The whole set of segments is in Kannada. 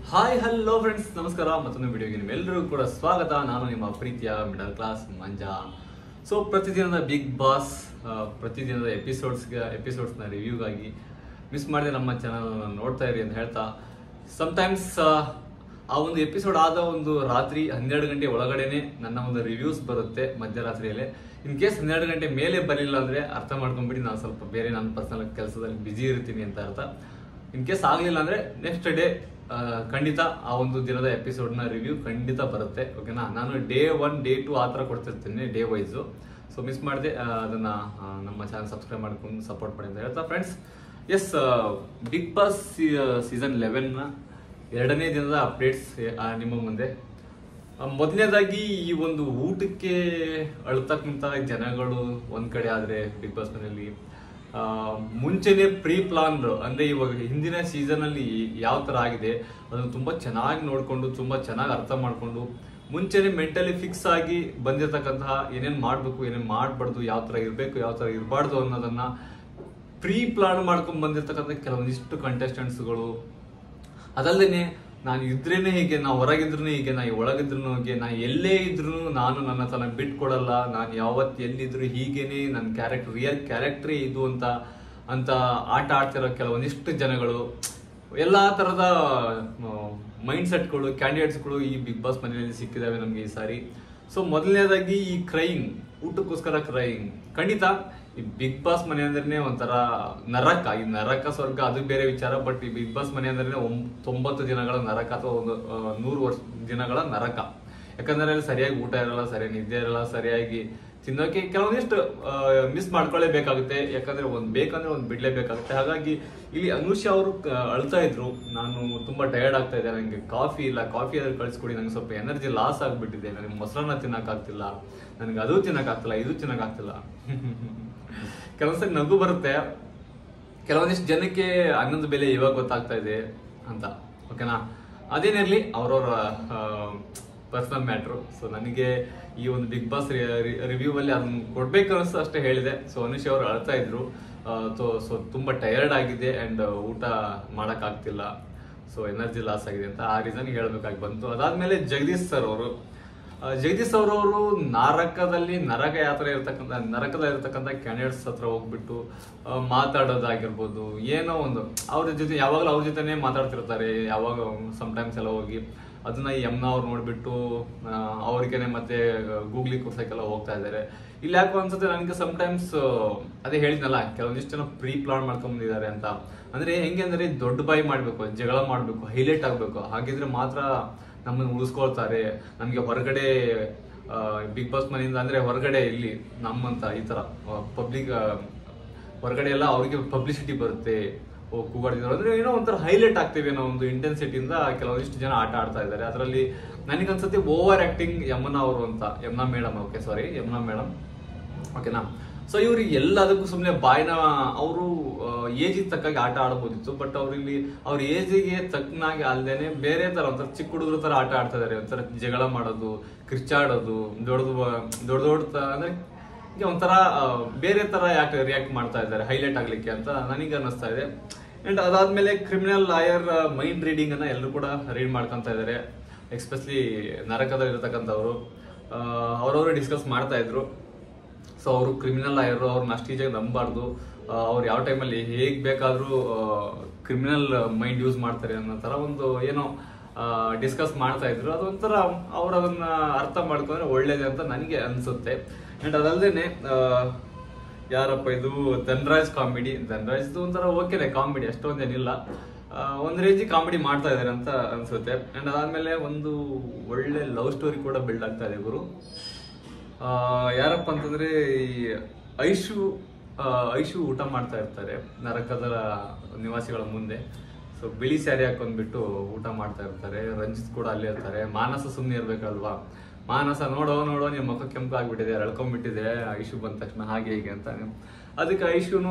ಹಾಯ್ ಹಲೋ ಫ್ರೆಂಡ್ಸ್ ನಮಸ್ಕಾರ ಮತ್ತೊಂದು ವಿಡಿಯೋಗೆ ನಿಮ್ಮೆಲ್ಲರಿಗೂ ಕೂಡ ಸ್ವಾಗತ ನಾನು ನಿಮ್ಮ ಪ್ರೀತಿಯ ಮಿಡಲ್ ಕ್ಲಾಸ್ ಮಂಜಾ ಸೊ ಪ್ರತಿದಿನದ ಬಿಗ್ ಬಾಸ್ ಪ್ರತಿದಿನದ ಎಪಿಸೋಡ್ಸ್ಗೆ ಎಪಿಸೋಡ್ಸ್ನ ರಿವ್ಯೂಗಾಗಿ ಮಿಸ್ ಮಾಡಿದೆ ನಮ್ಮ ಚಾನಲ್ ನೋಡ್ತಾ ಇರಿ ಅಂತ ಹೇಳ್ತಾ ಸಮ್ಟೈಮ್ಸ್ ಆ ಒಂದು ಎಪಿಸೋಡ್ ಆದ ಒಂದು ರಾತ್ರಿ ಹನ್ನೆರಡು ಗಂಟೆ ಒಳಗಡೆನೆ ನನ್ನ ಒಂದು ರಿವ್ಯೂಸ್ ಬರುತ್ತೆ ಮಧ್ಯರಾತ್ರಿಯಲ್ಲೇ ಇನ್ ಕೇಸ್ ಹನ್ನೆರಡು ಗಂಟೆ ಮೇಲೆ ಬರಲಿಲ್ಲ ಅಂದ್ರೆ ಅರ್ಥ ಮಾಡ್ಕೊಂಡ್ಬಿಡಿ ನಾನು ಸ್ವಲ್ಪ ಬೇರೆ ನನ್ನ ಪರ್ಸನಲ್ ಕೆಲಸದಲ್ಲಿ ಬ್ಯುಸಿ ಇರ್ತೀನಿ ಅಂತ ಅರ್ಥ ಇನ್ ಕೇಸ್ ಆಗ್ಲಿಲ್ಲ ಅಂದ್ರೆ ನೆಕ್ಸ್ಟ್ ಡೇ ಖಂಡಿತ ಆ ಒಂದು ದಿನದ ಎಪಿಸೋಡ್ ನ ರಿವ್ಯೂ ಖಂಡಿತ ಬರುತ್ತೆ ಓಕೆನಾ ನಾನು ಡೇ ಒನ್ ಡೇ ಟು ಆ ಥರ ಕೊಡ್ತಿರ್ತೀನಿ ಡೇ ವೈಸು ಸೊ ಮಿಸ್ ಮಾಡಿದೆ ಅದನ್ನ ಆ, ನಮ್ಮ ಚಾನಲ್ ಸಬ್ಸ್ಕ್ರೈಬ್ ಮಾಡ್ಕೊಂಡು ಸಪೋರ್ಟ್ ಮಾಡಿ ಅಂತ ಹೇಳ್ತಾ friends as big boss season ಲೆವೆನ್ನ ಎರಡನೇ ದಿನದ ಅಪ್ಡೇಟ್ಸ್ ನಿಮ್ಮ ಮುಂದೆ ಆ, ಮೊದಲನೇದಾಗಿ ಈ ಒಂದು ಊಟಕ್ಕೆ ಅಳ್ತಕ್ಕಂಥ ಜನಗಳು ಒಂದ್ ಕಡೆ ಆದ್ರೆ ಬಿಗ್ ಬಾಸ್ ಮನೆಯಲ್ಲಿ ಆ, ಮುಂಚೆನೆ ಪ್ರೀ ಪ್ಲಾನ್ ಅಂದ್ರೆ ಇವಾಗ ಹಿಂದಿನ ಸೀಸನ್ ಅಲ್ಲಿ ಯಾವ ತರ ಆಗಿದೆ ಅದನ್ನು ತುಂಬಾ ಚೆನ್ನಾಗಿ ನೋಡ್ಕೊಂಡು ತುಂಬಾ ಚೆನ್ನಾಗಿ ಅರ್ಥ ಮಾಡ್ಕೊಂಡು ಮುಂಚೆನೆ ಮೆಂಟಲಿ ಫಿಕ್ಸ್ ಆಗಿ ಬಂದಿರತಕ್ಕಂತಹ ಏನೇನ್ ಮಾಡ್ಬೇಕು ಏನೇನ್ ಮಾಡ್ಬಾರ್ದು ಯಾವ ತರ ಇರ್ಬೇಕು ಯಾವ ತರ ಇರಬಾರ್ದು ಅನ್ನೋದನ್ನ ಪ್ರೀ ಪ್ಲಾನ್ ಮಾಡ್ಕೊಂಡ್ ಬಂದಿರತಕ್ಕಂಥ ಕೆಲವೊಂದಿಷ್ಟು ಕಂಟೆಸ್ಟೆಂಟ್ಸ್ಗಳು ಅದಲ್ಲದೆ ನಾನು ಇದ್ರೇನೆ ಹೀಗೆ ನಾ ಹೊರಗಿದ್ರು ಹೀಗೆ ನಾ ಒಳಗಿದ್ರು ಹೀಗೆ ನಾ ಎಲ್ಲೇ ಇದ್ರು ನಾನು ನನ್ನ ತನ ಬಿಟ್ಕೊಡಲ್ಲ ನಾನು ಯಾವತ್ ಎಲ್ಲಿದ್ರು ಹೀಗೇನೆ ನನ್ನ ಕ್ಯಾರೆಕ್ಟರ್ ರಿಯಲ್ ಕ್ಯಾರೆಕ್ಟರೇ ಇದು ಅಂತ ಅಂತ ಆಟ ಆಡ್ತಿರೋ ಕೆಲವೊಂದಿಷ್ಟು ಜನಗಳು ಎಲ್ಲಾ ತರದ ಮೈಂಡ್ ಸೆಟ್ಗಳು ಕ್ಯಾಂಡಿಡೇಟ್ಸ್ಗಳು ಈ ಬಿಗ್ ಬಾಸ್ ಮನೆಯಲ್ಲಿ ಸಿಕ್ಕಿದಾವೆ ನಮ್ಗೆ ಈ ಸಾರಿ ಸೊ ಮೊದಲನೇದಾಗಿ ಈ ಕ್ರೈಯಿಂಗ್ ಊಟಕ್ಕೋಸ್ಕರ ಕ್ರೈಯಿಂಗ್ ಖಂಡಿತ ಈ ಬಿಗ್ ಬಾಸ್ ಮನೆ ಅಂದ್ರೆ ಒಂಥರ ನರಕ ಈ ನರಕ ಸ್ವರ್ಗ ಅದು ಬೇರೆ ವಿಚಾರ ಬಟ್ ಈ ಬಿಗ್ ಬಾಸ್ ಮನೆ ಅಂದ್ರೆ ಒಂಬ್- ತೊಂಬತ್ತು ದಿನಗಳ ನರಕ ಅಥವಾ ಒಂದು ಆ, ನೂರು ವರ್ಷ ದಿನಗಳ ನರಕ ಯಾಕಂದ್ರೆ ಅಲ್ಲಿ ಸರಿಯಾಗಿ ಊಟ ಇರಲ್ಲ ಸರಿಯಾಗಿ ನಿದ್ದೆ ಇರಲ್ಲ ಸರಿಯಾಗಿ ತಿನ್ನೋಕೆ ಕೆಲವೊಂದಿಷ್ಟು ಮಿಸ್ ಮಾಡ್ಕೊಳ್ಳೇಬೇಕಾಗುತ್ತೆ ಯಾಕಂದ್ರೆ ಒಂದ್ ಬೇಕಂದ್ರೆ ಒಂದ್ ಬಿಡ್ಲೇಬೇಕಾಗುತ್ತೆ ಹಾಗಾಗಿ ಇಲ್ಲಿ ಅನುಷ ಅವರು ಅಳ್ತಾ ಇದ್ರು ನಾನು ತುಂಬಾ ಟಯರ್ಡ್ ಆಗ್ತಾ ಇದ್ದೆ ನಂಗೆ ಕಾಫಿ ಇಲ್ಲ ಕಾಫಿ ಆದ್ರೆ ಕಳಿಸ್ಕೊಡಿ ನಂಗೆ ಸ್ವಲ್ಪ ಎನರ್ಜಿ ಲಾಸ್ ಆಗ್ಬಿಟ್ಟಿದೆ ನನಗೆ ಮೊಸರನ್ನ ತಿನ್ನಕ್ ಆಗ್ತಿಲ್ಲ ನನಗೆ ಅದು ತಿನ್ನಕ್ ಆಗ್ತಿಲ್ಲ ಇದು ತಿನ್ನಕ್ ಆಗ್ತಿಲ್ಲ ಕೆಲವೊಂದ್ಸರಿ ನಗು ಬರುತ್ತೆ ಕೆಲವೊಂದಿಷ್ಟು ಜನಕ್ಕೆ ಅನ್ನದ ಬೆಲೆ ಇವಾಗ ಗೊತ್ತಾಗ್ತಾ ಇದೆ ಅಂತ ಓಕೆನಾ ಅದೇನಿರ್ಲಿ ಅವ್ರವ್ರ ಪರ್ಸನಲ್ ಮ್ಯಾಟ್ರು ಸೊ ನನಗೆ ಈ ಒಂದು ಬಿಗ್ ಬಾಸ್ ರಿವ್ಯೂ ಅಲ್ಲಿ ಅದನ್ನ ಕೊಡ್ಬೇಕು ಅನಿಸ್ತು ಅಷ್ಟೇ ಹೇಳಿದೆ ಸೊ ಅನುಷ್ ಅವರು ಅಳ್ತಾ ಇದ್ರು ಸೊ ತುಂಬಾ ಟಯರ್ಡ್ ಆಗಿದೆ ಅಂಡ್ ಊಟ ಮಾಡಕ್ ಆಗ್ತಿಲ್ಲ ಸೊ ಎನರ್ಜಿ ಲಾಸ್ ಆಗಿದೆ ಅಂತ ಆ ರೀಸನ್ ಹೇಳ್ಬೇಕಾಗಿ ಬಂತು ಅದಾದ್ಮೇಲೆ ಜಗದೀಶ್ ಸರ್ ಅವರು ಆ, ಜಗದೀಶ್ ಅವರವರು ನರಕದಲ್ಲಿ ನರಕ ಯಾತ್ರೆ ಇರ್ತಕ್ಕಂಥ ನರಕದಲ್ಲಿ ಇರ್ತಕ್ಕಂಥ ಕ್ಯಾಂಡಿಡೇಟ್ಸ್ ಹತ್ರ ಹೋಗ್ಬಿಟ್ಟು ಆ, ಮಾತಾಡೋದಾಗಿರ್ಬೋದು ಏನೋ ಒಂದು ಅವ್ರ ಜೊತೆ ಯಾವಾಗಲೂ ಅವ್ರ ಜೊತೆನೆ ಮಾತಾಡ್ತಿರ್ತಾರೆ ಯಾವಾಗ ಟೈಮ್ಸ್ ಎಲ್ಲ ಹೋಗಿ ಅದನ್ನ ಈ ಯಮ್ನ ಅವ್ರು ನೋಡ್ಬಿಟ್ಟು ಆ, ಅವ್ರಿಗೇನೆ ಮತ್ತೆ ಗೂಗ್ಲಿ ಕುರ್ಸಕ್ಕೆಲ್ಲ ಹೋಗ್ತಾ ಇದ್ದಾರೆ ಇಲ್ಲಿ ಯಾಕೋ ಅನ್ಸುತ್ತೆ ನನಗೆ ಟೈಮ್ಸ್ ಅದೇ ಹೇಳಿದ್ನಲ್ಲ ಕೆಲವೊಂದಿಷ್ಟು ಜನ ಪ್ರೀ ಪ್ಲಾನ್ ಮಾಡ್ಕೊಂಡ್ಬಂದಿದ್ದಾರೆ ಅಂತ ಅಂದ್ರೆ ಹೆಂಗೆ ಅಂದ್ರೆ ದೊಡ್ಡ ಬಾಯಿ ಮಾಡ್ಬೇಕು ಜಗಳ ಮಾಡ್ಬೇಕು ಹೈಲೈಟ್ ಆಗ್ಬೇಕು ಹಾಗಿದ್ರೆ ಮಾತ್ರ ನಮ್ಮನ್ನು ಉಳಿಸ್ಕೊಳ್ತಾರೆ ನಮಗೆ ಹೊರಗಡೆ ಬಿಗ್ ಬಾಸ್ ಮನೆಯಿಂದ ಅಂದ್ರೆ ಹೊರಗಡೆ ಇಲ್ಲಿ ನಮ್ಮಂತ ಈ ತರ ಪಬ್ಲಿಕ್ ಹೊರಗಡೆ ಎಲ್ಲ ಅವ್ರಿಗೆ ಪಬ್ಲಿಸಿಟಿ ಬರುತ್ತೆ ಓ ಕೂಗಾಡ್ತಿದ್ರು ಅಂದ್ರೆ ಏನೋ ಒಂಥರ ಹೈಲೈಟ್ ಆಗ್ತೇವೆ ಅನ್ನೋ ಒಂದು ಇಂಟೆನ್ಸಿಟಿಯಿಂದ ಕೆಲವೊಂದಿಷ್ಟು ಜನ ಆಟ ಆಡ್ತಾ ಇದ್ದಾರೆ ಅದರಲ್ಲಿ ನನಗನ್ಸುತ್ತೆ ಓವರ್ ಆಕ್ಟಿಂಗ್ ಯಮುನಾ ಅವರು ಅಂತ Yamuna madam okay sorry Yamuna madam ಓಕೆನಾ ಸೊ ಇವ್ರಿಗೆ ಎಲ್ಲದಕ್ಕೂ ಸುಮ್ಮನೆ ಬಾಯ್ನ ಅವರು ಏಜಿಗೆ ತಕ್ಕಾಗಿ ಆಟ ಆಡ್ಬೋದಿತ್ತು ಬಟ್ ಅವ್ರು ಇಲ್ಲಿ ಅವ್ರ ಏಜಿಗೆ ತಕ್ಕನಾಗಿ ಅಲ್ದೇನೆ ಬೇರೆ ತರ ಒಂಥರ ಚಿಕ್ಕ ಹುಡುಗರ ತರ ಆಟ ಆಡ್ತಾ ಇದಾರೆ ಒಂಥರ ಜಗಳ ಮಾಡೋದು ಕಿರ್ಚಾಡೋದು ದೊಡ್ಡದು ದೊಡ್ಡ ದೊಡ್ಡ ತ- ಅಂದ್ರೆ ಈಗ ಒಂಥರ ಆ, ಬೇರೆ ತರ ಯಾಕೆ ರಿಯಾಕ್ಟ್ ಮಾಡ್ತಾ ಇದ್ದಾರೆ ಹೈಲೈಟ್ ಆಗ್ಲಿಕ್ಕೆ ಅಂತ ನನಗೆ ಅನ್ನಿಸ್ತಾ ಇದೆ ಅಂಡ್ ಅದಾದ್ಮೇಲೆ ಕ್ರಿಮಿನಲ್ ಲಾಯರ್ ಮೈಂಡ್ ರೀಡಿಂಗ್ ಅನ್ನ ಎಲ್ಲರೂ ಕೂಡ ರೀಡ್ ಮಾಡ್ಕೊಂತ ಇದ್ದಾರೆ ಎಕ್ಸ್ಪೆಷಲಿ ನರಕದಲ್ಲಿ ಇರತಕ್ಕಂಥವ್ರು ಅವರವರು ಡಿಸ್ಕಸ್ ಮಾಡ್ತಾ ಇದ್ರು ಸೊ ಅವರು ಕ್ರಿಮಿನಲ್ ಲಾಯರ್ ಅವ್ರನ್ನ ಅಷ್ಟು ಈಜಿಯಾಗಿ ನಂಬಾರ್ದು ಅವ್ರು ಯಾವ ಟೈಮಲ್ಲಿ ಹೇಗ್ ಬೇಕಾದ್ರೂ ಕ್ರಿಮಿನಲ್ ಮೈಂಡ್ ಯೂಸ್ ಮಾಡ್ತಾರೆ ಅನ್ನೋ ತರ ಒಂದು ಏನೋ ಡಿಸ್ಕಸ್ ಮಾಡ್ತಾ ಇದ್ರು ಅದೊಂಥರ ಅವ್ರು ಅದನ್ನ ಅರ್ಥ ಮಾಡ್ಕೊಂಡ್ರೆ ಒಳ್ಳೇದೇ ಅಂತ ನನಗೆ ಅನ್ಸುತ್ತೆ ಅಂಡ್ ಅದಲ್ದೇನೆ ಆ, ಯಾರಪ್ಪ ಇದು ಧನ್ರಾಜ್ ಕಾಮಿಡಿ ಧನ್ರಾಜ್ದು ಒಂಥರ ಓಕೆನೆ ಕಾಮಿಡಿ ಅಷ್ಟೊಂದೇನಿಲ್ಲ ಆ, ಒಂದ್ ರೇಂಜ್ ಕಾಮಿಡಿ ಮಾಡ್ತಾ ಇದಾರೆ ಅಂತ ಅನ್ಸುತ್ತೆ ಅಂಡ್ ಅದಾದ್ಮೇಲೆ ಒಂದು ಒಳ್ಳೆ ಲವ್ ಸ್ಟೋರಿ ಕೂಡ ಬಿಲ್ಡ್ ಆಗ್ತಾ ಇದೆ ಗುರು ಆ, ಯಾರಪ್ಪ ಅಂತಂದ್ರೆ ಈ ಐಶು ಆ, ಐಶು ಊಟ ಮಾಡ್ತಾ ಇರ್ತಾರೆ ನರಕದ ನಿವಾಸಿಗಳ ಮುಂದೆ ಸೊ ಬಿಳಿ ಸ್ಯಾರಿ ಹಾಕೊಂಡ್ಬಿಟ್ಟು ಊಟ ಮಾಡ್ತಾ ಇರ್ತಾರೆ ರಂಜಿತ್ ಕೂಡ ಅಲ್ಲೇ ಇರ್ತಾರೆ ಮಾನಸ ಸುಮ್ಮನೆ ಇರ್ಬೇಕಲ್ವಾ ಮಾನಸ ನೋಡೋ ನೋಡೋ ನಿಮ್ ಮುಖ ಕೆಂಪು ಆಗ್ಬಿಟ್ಟಿದೆ ಎಳ್ಕೊಂಡ್ಬಿಟ್ಟಿದೆ ಐಶು ಬಂದ ತಕ್ಷಣ ಹಾಗೆ ಹೀಗೆ ಅಂತ ಅದಕ್ಕೆ ಐಶುನು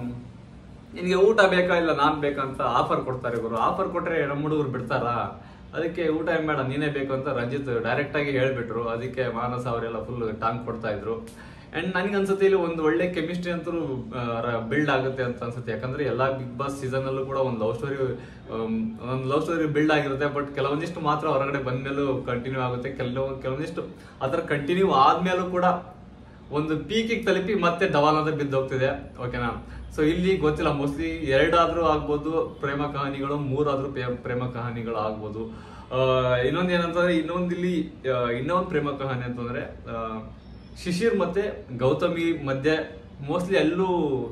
ನಿನಗೆ ಊಟ ಬೇಕಾ ಇಲ್ಲ ನಾನ್ ಬೇಕಂತ ಆಫರ್ ಕೊಡ್ತಾರೆ ಗುರು ಆಫರ್ ಕೊಟ್ರೆ ನಮ್ಮ ಹುಡುಗರು ಬಿಡ್ತಾರಾ ಅದಕ್ಕೆ ಊಟ ಏನ್ ಬೇಡ ನೀನೇ ಬೇಕು ಅಂತ ರಂಜಿತ್ ಡೈರೆಕ್ಟ್ ಆಗಿ ಹೇಳ್ಬಿಟ್ರು ಅದಕ್ಕೆ ಮಾನಸ ಅವರೆಲ್ಲ ಫುಲ್ ಟಾಂಗ್ ಕೊಡ್ತಾ ಇದ್ರು ಅಂಡ್ ನನಗೆ ಅನ್ಸುತ್ತೆ ಇಲ್ಲಿ ಒಂದು ಒಳ್ಳೆ ಕೆಮಿಸ್ಟ್ರಿ ಅಂತೂ ಬಿಲ್ಡ್ ಆಗುತ್ತೆ ಅಂತ ಅನ್ಸುತ್ತೆ ಯಾಕಂದ್ರೆ ಎಲ್ಲಾ ಬಿಗ್ ಬಾಸ್ ಸೀಸನ್ ಅಲ್ಲೂ ಕೂಡ ಒಂದು ಲವ್ ಸ್ಟೋರಿ ಒಂದು ಲವ್ ಸ್ಟೋರಿ ಬಿಲ್ಡ್ ಆಗಿರುತ್ತೆ ಬಟ್ ಕೆಲವೊಂದಿಷ್ಟು ಮಾತ್ರ ಹೊರಗಡೆ ಬಂದ್ಮೇಲೂ ಕಂಟಿನ್ಯೂ ಆಗುತ್ತೆ ಕೆಲವು ಕೆಲವೊಂದಿಷ್ಟು ಅದರ ಕಂಟಿನ್ಯೂ ಆದ್ಮೇಲೂ ಕೂಡ ಒಂದು ಪೀಕಿಗೆ ತಲುಪಿ ಮತ್ತೆ ಡವಾಲ್ ಅಂತ ಬಿದ್ದು ಹೋಗ್ತಿದೆ ಓಕೆನಾ ಸೊ ಇಲ್ಲಿ ಗೊತ್ತಿಲ್ಲ ಮೋಸ್ಟ್ಲಿ ಎರಡಾದ್ರೂ ಆಗ್ಬೋದು ಪ್ರೇಮ ಕಹಾನಿಗಳು ಮೂರಾದ್ರೂ ಪ್ರೇಮ- ಪ್ರೇಮ ಕಹಾನಿಗಳು ಆಗ್ಬೋದು ಆ, ಇನ್ನೊಂದ್ ಏನಂತಂದ್ರೆ ಇನ್ನೊಂದ್ ಇಲ್ಲಿ ಆ, ಇನ್ನೊಂದ್ ಪ್ರೇಮ ಕಹಾನಿ ಅಂತಂದ್ರೆ ಆ, ಶಿಶಿರ್ ಮತ್ತೆ ಗೌತಮಿ ಮಧ್ಯೆ ಮೋಸ್ಟ್ಲಿ ಎಲ್ಲೂ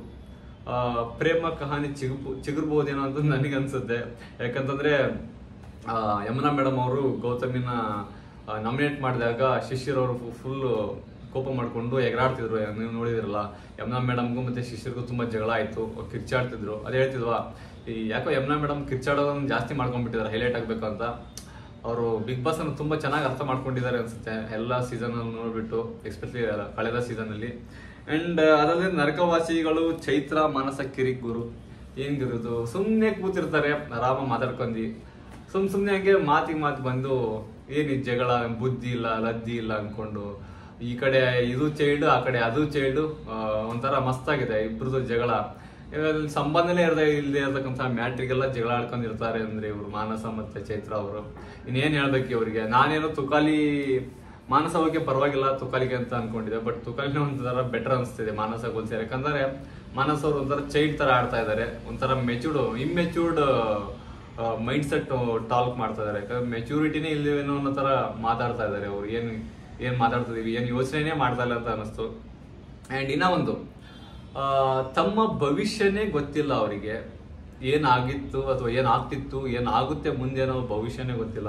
ಆ, ಪ್ರೇಮ ಕಹಾನಿ ಚಿಗುಬ ಚಿಗುರ್ಬೋದೇನೋ ಅಂತ ನನಗೆ ಅನ್ಸುತ್ತೆ ಯಾಕಂತಂದ್ರೆ ಆ, ಯಮುನಾ ಮೇಡಮ್ ಅವರು ಗೌತಮಿನ ನಾಮಿನೇಟ್ ಮಾಡಿದಾಗ ಶಿಶಿರ್ ಅವರು ಫುಲ್ ಕೋಪ ಮಾಡ್ಕೊಂಡು ಎಗರಾಡ್ತಿದ್ರು ನೀವು ನೋಡಿದಿರಲ್ಲ ಯಮುನಾ ಮೇಡಮ್ಗೂ ಮತ್ತೆ ಶಿಶಿರ್ಗೂ ತುಂಬಾ ಜಗಳ ಆಯ್ತು ಅವ್ರು ಕಿರ್ಚಾಡ್ತಿದ್ರು ಅದೇ ಹೇಳ್ತಿದ್ವಾ ಈ ಯಾಕೋ ಯಮುನಾ ಮೇಡಮ್ ಕಿರ್ಚಾಡೋದನ್ನ ಜಾಸ್ತಿ ಮಾಡ್ಕೊಂಡ್ಬಿಟ್ಟಿದ್ದಾರೆ ಹೈಲೈಟ್ ಆಗ್ಬೇಕು ಅಂತ ಅವರು ಬಿಗ್ ಬಾಸ್ ಅನ್ನು ತುಂಬಾ ಚೆನ್ನಾಗಿ ಅರ್ಥ ಮಾಡ್ಕೊಂಡಿದ್ದಾರೆ ಅನ್ಸುತ್ತೆ ಎಲ್ಲ ಸೀಸನ್ ನೋಡ್ಬಿಟ್ಟು ಎಸ್ಪೆಷಲಿ ಕಳೆದ ಸೀಸನ್ ಅಲ್ಲಿ ಅಂಡ್ ಅದಲ್ಲದೆ ನರಕವಾಸಿಗಳು ಚೈತ್ರ ಮಾನಸ ಕಿರಿಕ್ ಗುರು ಏನ್ ಗುರುದು ಸುಮ್ನೆ ಕೂತಿರ್ತಾರೆ ಆರಾಮ ಮಾತಾಡ್ಕೊಂಡಿ ಸುಮ್ ಸುಮ್ನೆ ಹಂಗೆ ಮಾತಿಗೆ ಮಾತು ಬಂದು ಏನ್ ಈ ಜಗಳ ಬುದ್ಧಿ ಇಲ್ಲ ಲದ್ದಿ ಇಲ್ಲ ಅನ್ಕೊಂಡು ಈ ಕಡೆ ಇದು ಚೈಲ್ಡ್ ಆ ಕಡೆ ಅದು ಚೈಲ್ಡ್ ಒಂಥರ ಮಸ್ತಾಗಿದೆ ಇಬ್ರದ್ದು ಜಗಳ ಇವಾಗ ಅಲ್ಲಿ ಸಂಬಂಧನೇ ಇರದೆ ಇಲ್ಲದೆ ಇರತಕ್ಕಂಥ ಮ್ಯಾಟ್ರಿಗೆಲ್ಲ ಜಗಳ ಆಡ್ಕೊಂಡಿರ್ತಾರೆ ಅಂದ್ರೆ ಇವ್ರು ಮಾನಸ ಮತ್ತೆ ಚೈತ್ರ ಅವರು ಇನ್ನೇನ್ ಹೇಳ್ಬೇಕು ಇವರಿಗೆ ನಾನೇನೋ ತುಕಾಲಿ ಮಾನಸ ಹೋಗಿ ಪರವಾಗಿಲ್ಲ ತುಕಾಲಿಗೆ ಅಂತ ಅನ್ಕೊಂಡಿದ್ದೆ ಬಟ್ ತುಕಾಲಿನ ಒಂಥರ ಬೆಟರ್ ಅನಿಸ್ತಿದೆ ಮಾನಸ ಹೋಲ್ಸಿ ಯಾಕಂದ್ರೆ ಮಾನಸ ಅವ್ರು ಒಂಥರ ಚೈಲ್ಡ್ ತರ ಆಡ್ತಾ ಇದ್ದಾರೆ ಒಂಥರ matured immatured mindset talk ಮಾಡ್ತಾ ಇದಾರೆ ಯಾಕಂದ್ರೆ ಮೆಚೂರಿಟಿನೇ ಇಲ್ಲವೇನೋ ಅನ್ನೋ ತರ ಮಾತಾಡ್ತಾ ಇದಾರೆ ಅವ್ರು ಏನ್ ಏನ್ ಮಾತಾಡ್ತಿದೀವಿ ಏನ್ ಯೋಚನೆನೇ ಮಾಡ್ತಾ ಇಲ್ಲ ಅಂತ ಅನಿಸ್ತು ಅಂಡ್ ಇನ್ನ ಒಂದು ಆ, ತಮ್ಮ ಭವಿಷ್ಯನೇ ಗೊತ್ತಿಲ್ಲ ಅವರಿಗೆ ಏನಾಗಿತ್ತು ಅಥವಾ ಏನಾಗ್ತಿತ್ತು ಏನಾಗುತ್ತೆ ಮುಂದೆ ಅನ್ನೋ ಭವಿಷ್ಯನೇ ಗೊತ್ತಿಲ್ಲ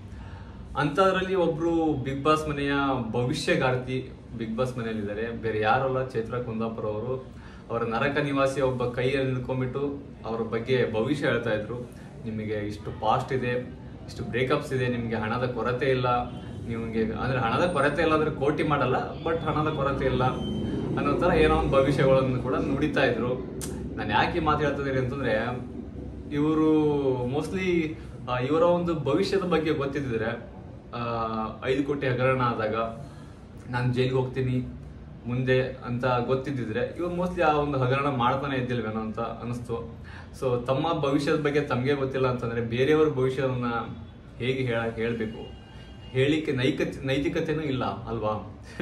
ಅಂತದ್ರಲ್ಲಿ ಒಬ್ರು ಬಿಗ್ ಬಾಸ್ ಮನೆಯ ಭವಿಷ್ಯಗಾರ್ತಿ ಬಿಗ್ ಬಾಸ್ ಮನೆಯಲ್ಲಿದ್ದಾರೆ ಬೇರೆ ಯಾರಲ್ಲ ಚೈತ್ರ ಕುಂದಾಪುರ ಅವರು ಅವರ ನರಕ ನಿವಾಸಿ ಒಬ್ಬ ಕೈಯಲ್ಲಿ ನಿಂತ್ಕೊಂಡ್ಬಿಟ್ಟು ಅವ್ರ ಬಗ್ಗೆ ಭವಿಷ್ಯ ಹೇಳ್ತಾ ಇದ್ರು ನಿಮಗೆ ಇಷ್ಟು ಪಾಸ್ಟ್ ಇದೆ ಇಷ್ಟು ಬ್ರೇಕಪ್ಸ್ ಇದೆ ನಿಮಗೆ ಹಣದ ಕೊರತೆ ಇಲ್ಲ ನಿಮಗೆ ಅಂದ್ರೆ ಹಣದ ಕೊರತೆ ಇಲ್ಲ ಅಂದ್ರೆ ಕೋಟಿ ಮಾಡಲ್ಲ ಬಟ್ ಹಣದ ಕೊರತೆ ಇಲ್ಲ ಅನ್ನೋ ತರ ಏನೋ ಒಂದು ಭವಿಷ್ಯಗಳನ್ನು ಕೂಡ ನುಡಿತಾ ಇದ್ರು ನಾನು ಯಾಕೆ ಈ ಮಾತು ಹೇಳ್ತಾ ಇದೀನಿ ಅಂತಂದ್ರೆ ಇವರು ಮೋಸ್ಟ್ಲಿ ಇವರ ಒಂದು ಭವಿಷ್ಯದ ಬಗ್ಗೆ ಗೊತ್ತಿದ್ರೆ ಆ, ಐದು ಕೋಟಿ ಹಗರಣ ಆದಾಗ ನಾನು ಜೈಲಿಗೆ ಹೋಗ್ತೀನಿ ಮುಂದೆ ಅಂತ ಗೊತ್ತಿದ್ದಿದ್ರೆ ಇವ್ರು ಮೋಸ್ಟ್ಲಿ ಆ ಒಂದು ಹಗರಣ ಮಾಡ್ತಾನೆ ಇದ್ದಿಲ್ವೇನೋ ಅಂತ ಅನಿಸ್ತು ಸೊ ತಮ್ಮ ಭವಿಷ್ಯದ ಬಗ್ಗೆ ತಮಗೆ ಗೊತ್ತಿಲ್ಲ ಅಂತಂದ್ರೆ ಬೇರೆಯವ್ರ ಭವಿಷ್ಯವನ್ನ ಹೇಗೆ ಹೇಳ ಹೇಳ್ಬೇಕು ಹೇಳಿಕೆ ನೈಕ ನೈತಿಕತೆನೂ ಇಲ್ಲ ಅಲ್ವಾ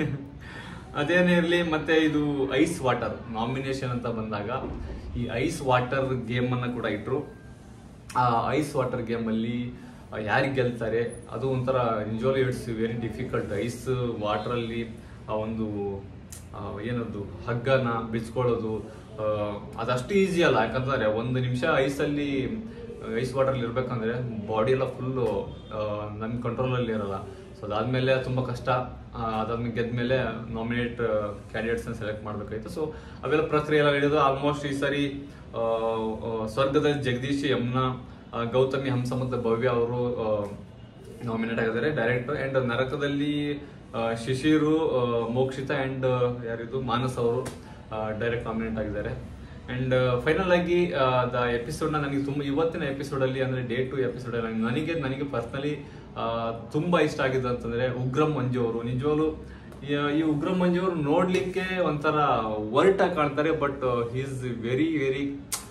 ಅದೇನೇ ಇರಲಿ ಮತ್ತೆ ಇದು ಐಸ್ ವಾಟರ್ ನಾಮಿನೇಷನ್ ಅಂತ ಬಂದಾಗ ಈ ಐಸ್ ವಾಟರ್ ಗೇಮ್ ಅನ್ನ ಕೂಡ ಇಟ್ರು ಆ ಐಸ್ ವಾಟರ್ ಗೇಮ್ ಅಲ್ಲಿ ಯಾರಿಗೆ ಗೆಲ್ತಾರೆ ಅದು ಒಂಥರ ನಿಜವಾಗ್ಲೂ it's very difficult ice water ಅಲ್ಲಿ ಆ ಒಂದು ಆ, ಏನದು ಹಗ್ಗನ ಬಿಚ್ಕೊಳ್ಳೋದು ಆ, ಅದಷ್ಟು ಈಸಿ ಅಲ್ಲ ಯಾಕಂತಂದ್ರೆ ಒಂದು ನಿಮಿಷ ಐಸಲ್ಲಿ ಐಸ್ ವಾಟರ್ ಇರ್ಬೇಕಂದ್ರೆ ಬಾಡಿ ಎಲ್ಲ ಫುಲ್ಲು ನಮ್ಮ ಕಂಟ್ರೋಲಲ್ಲಿ ಇರಲ್ಲ ಸೊ ಅದಾದ್ಮೇಲೆ ತುಂಬಾ ಕಷ್ಟ ಆ, ಅದಾದ್ಮೇಲೆ ಗೆದ್ಮೇಲೆ ನಾಮಿನೇಟ್ ಕ್ಯಾಂಡಿಡೇಟ್ಸ್ ಸೆಲೆಕ್ಟ್ ಮಾಡ್ಬೇಕಾಯ್ತು ಸೊ ಅವೆಲ್ಲ ಪ್ರಕ್ರಿಯೆ ಎಲ್ಲ ನಡೆಯೋದು ಆಲ್ಮೋಸ್ಟ್ ಈ ಸರಿ ಆ, ಆ, ಸ್ವರ್ಗದ ಜಗದೀಶ್ ಯಮುನಾ ಆ, ಗೌತಮಿ ಹಂಸ ಮತ್ತು ಭವ್ಯ ಅವರು ನಾಮಿನೇಟ್ ಆಗಿದ್ದಾರೆ ಡೈರೆಕ್ಟರ್ ಅಂಡ್ ನರಕದಲ್ಲಿ ಆ, ಶಿಶಿರು ಆ, ಮೋಕ್ಷಿತ ಅಂಡ್ ಯಾರಿದು ಮಾನಸ್ ಅವರು ಡೈರೆಕ್ಟ್ ನಾಮಿನೇಟ್ ಆಗಿದ್ದಾರೆ ಅಂಡ್ ಫೈನಲ್ ಆಗಿ ದ ಎಪಿಸೋಡ್ ನನಗೆ ತುಂಬಾ ಇವತ್ತಿನ ಎಪಿಸೋಡ್ ಅಲ್ಲಿ ಅಂದ್ರೆ ಡೇ ಟು ಎಪಿಸೋಡ್ ಅಲ್ಲಿ ನನಗೆ ನನಗೆ ಪರ್ಸನಲಿ ತುಂಬಾ ಇಷ್ಟ ಆಗಿದ್ದು ಅಂತಂದ್ರೆ ಉಗ್ರಂ ಮಂಜು ಅವರು ನಿಜವಾಗ್ಲು ಈ- ಈ ಉಗ್ರಂ ಮಂಜು ಅವರು ನೋಡ್ಲಿಕ್ಕೆ ಒಂಥರ ವರ್ಟ್ ಆಗಿ ಕಾಣ್ತಾರೆ but is very very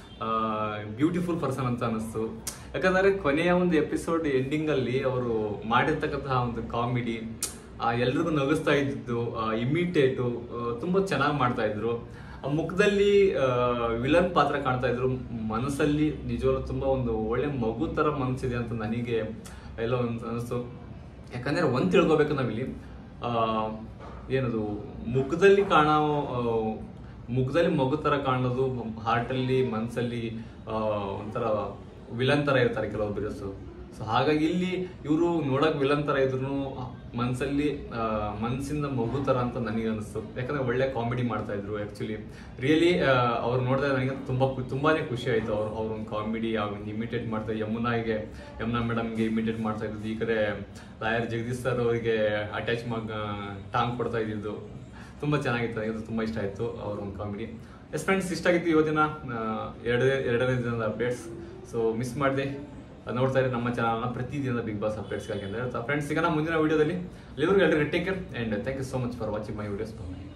beautiful person ಅಂತ ಅನಿಸ್ತು ಯಾಕಂದ್ರೆ ಕೊನೆಯ ಒಂದು ಎಪಿಸೋಡ್ ಎಂಡಿಂಗ್ ಅಲ್ಲಿ ಅವರು ಮಾಡಿರ್ತಕ್ಕಂತಹ ಒಂದು ಕಾಮಿಡಿ ಎಲ್ರಿಗೂ ನಗಿಸ್ತಾ ಇದ್ದಿದ್ದು ಇಮಿಟೇಟು ತುಂಬಾ ಚೆನ್ನಾಗಿ ಮಾಡ್ತಾ ಇದ್ರು ಆ ಮುಖದಲ್ಲಿ ವಿಲನ್ ಪಾತ್ರ ಕಾಣ್ತಾ ಇದ್ರು ಮನಸ್ಸಲ್ಲಿ ನಿಜವಾಗ್ಲೂ ತುಂಬಾ ಒಂದು ಒಳ್ಳೆ ಮಗು ತರ ಮನಸ್ಸಿದೆ ಅಂತ ನನಗೆ ಎಲ್ಲ ಒಂದು ಅನಿಸ್ತು ಯಾಕಂದ್ರೆ ಒಂದ್ ತಿಳ್ಕೊಬೇಕು ನಾವಿಲ್ಲಿ ಆ, ಏನದು ಮುಖದಲ್ಲಿ ಕಾಣೋ ಆ, ಮುಖದಲ್ಲಿ ಮಗು ತರ ಕಾಣೋದು ಹಾರ್ಟ್ ಅಲ್ಲಿ ಮನ್ಸಲ್ಲಿ ಆ, ಒಂಥರ ವಿಲನ್ ತರ ಇರ್ತಾರೆ ಕೆಲವೊಬ್ಬರು ಸೊ ಹಾಗಾಗಿ ಇಲ್ಲಿ ಇವರು ನೋಡಕ್ ವಿಲನ್ ತರ ಇದ್ರು ಮನ್ಸಲ್ಲಿ ಆ, ಮನ್ಸಿಂದ ಮಗು ತರ ಅಂತ ನನಗೆ ಅನಿಸ್ತು ಯಾಕಂದ್ರೆ ಒಳ್ಳೆ ಕಾಮಿಡಿ ಮಾಡ್ತಾ ಇದ್ರು ಆಕ್ಚುಲಿ ರಿಯಲಿ ಅವ್ರು ನೋಡಿದಾಗ ನನಗೆ ತುಂಬಾ ಕು- ತುಂಬಾನೇ ಖುಷಿ ಆಯ್ತು ಅವ್ರು ಅವ್ರ ಒಂದು ಕಾಮಿಡಿ ಒಂದು ಇಮಿಟೇಟ್ ಮಾಡ್ತಾ ಯಮುನಾಗೆ ಯಮುನಾ ಮೇಡಮ್ಗೆ ಇಮಿಟೇಟ್ ಮಾಡ್ತಾ ಇದ್ದು ಈ ಕಡೆ ಲಾಯರ್ ಜಗದೀಶ್ ಸರ್ ಅವರಿಗೆ ಅಟ್ಯಾಚ್ ಮಾಡ್ ಟಾಂಗ್ ಕೊಡ್ತಾ ಇದ್ದಿದ್ದು ತುಂಬಾ ಚೆನ್ನಾಗಿತ್ತು ನನಗೆ ಅದು ತುಂಬಾ ಇಷ್ಟ ಆಯ್ತು ಅವ್ರ ಒಂದು ಕಾಮಿಡಿ ಎಸ್ ಫ್ರೆಂಡ್ಸ್ ಇಷ್ಟ ಆಗಿತ್ತು ಇವತ್ತಿನ ಆ, ಎರಡನೇ ಎರಡನೇ ದಿನದ ಅಪ್ಡೇಟ್ಸ್ ಸೊ ಮಿಸ್ ಮಾಡಿದೆ ನೋಡ್ತಾ ಇರಿ ನಮ್ಮ ಚಾನಲ್ನ ಪ್ರತಿದಿನದ ಬಿಗ್ ಬಾಸ್ ಅಪ್ಡೇಟ್ಸ್ಗಾಗಿ ಅಂತ ಹೇಳ್ತಾ ಫ್ರೆಂಡ್ಸ್ ಈಗ ಮುಂದಿನ ವಿಡಿಯೋದಲ್ಲಿ ಇವ್ರಿಗೆ ಎಲ್ಲರಿಗೂ take care and thank you so much for watching my videos